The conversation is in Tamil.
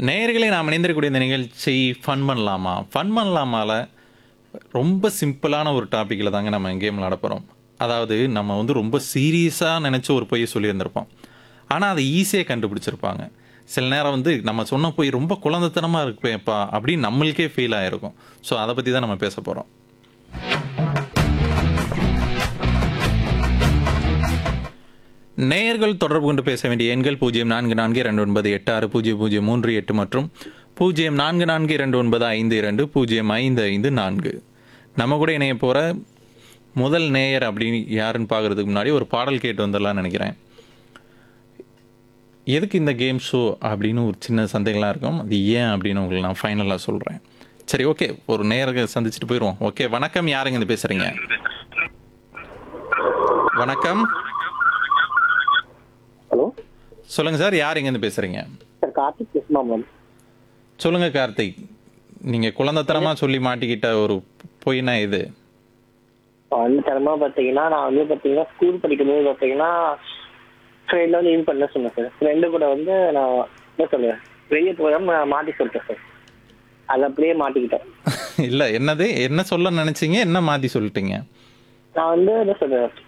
நேயர்களே நாம் இணைந்திருக்கக்கூடிய இந்த நிகழ்ச்சி ஃபன் பண்ணலாமா ஃபன் பண்ணலாமால ரொம்ப சிம்பிளான ஒரு டாப்பிக்கில் தாங்க நம்ம கேம் விளாட போகிறோம் அதாவது நம்ம வந்து ரொம்ப சீரியஸாக நினச்ச ஒரு பொய்யை சொல்லியிருந்திருப்போம் ஆனால் அதை ஈஸியாக கண்டுபிடிச்சிருப்பாங்க சில நேரம் வந்து நம்ம சொன்ன போய் ரொம்ப குழந்தைத்தனமாக இருப்பேப்பா அப்படின்னு நம்மளுக்கே ஃபீல் ஆகிருக்கும் ஸோ அதை பற்றி தான் நம்ம பேச போகிறோம் நேயர்கள் தொடர்பு கொண்டு பேச வேண்டிய எண்கள் பூஜ்ஜியம் நான்கு நான்கு இரண்டு ஒன்பது எட்டு ஆறு பூஜ்ஜியம் பூஜ்ஜியம் மூன்று எட்டு மற்றும் பூஜ்ஜியம் நான்கு நான்கு இரண்டு ஒன்பது ஐந்து இரண்டு பூஜ்ஜியம் ஐந்து ஐந்து நான்கு நம்ம கூட இணைய போகிற முதல் நேயர் அப்படின்னு யாருன்னு பார்க்கறதுக்கு முன்னாடி ஒரு பாடல் கேட்டு வந்துடலாம்னு நினைக்கிறேன் எதுக்கு இந்த கேம் ஷோ அப்படின்னு ஒரு சின்ன சந்தேகம்லாம் இருக்கும் அது ஏன் அப்படின்னு உங்களுக்கு நான் ஃபைனலாக சொல்கிறேன் சரி ஓகே ஒரு நேரத்தை சந்திச்சுட்டு போயிடுவோம் ஓகே வணக்கம் யாருங்க இது பேசுகிறீங்க வணக்கம் ஹலோ சொல்லுங்க சார் யார் இங்கேருந்து பேசுறீங்க சார் கார்த்திக் பேசுமா மேம் சொல்லுங்க கார்த்திக் நீங்க குழந்தைத்தனமா சொல்லி மாட்டிக்கிட்ட ஒரு பொய்னா இது வந்து தரமா பார்த்தீங்கன்னா நான் வந்து பார்த்தீங்கன்னா ஸ்கூல் படிக்கும்போது பார்த்தீங்கன்னா ஃப்ரெண்ட் வந்து இது பண்ண சொன்னேன் சார் ஃப்ரெண்டு கூட வந்து நான் என்ன சொல்லுவேன் வெளியே போகாம நான் மாட்டி சொல்லிட்டேன் சார் அது அப்படியே மாட்டிக்கிட்டேன் இல்ல என்னது என்ன சொல்ல நினைச்சீங்க என்ன மாத்தி சொல்லிட்டீங்க நான் வந்து என்ன சொல்லுவேன்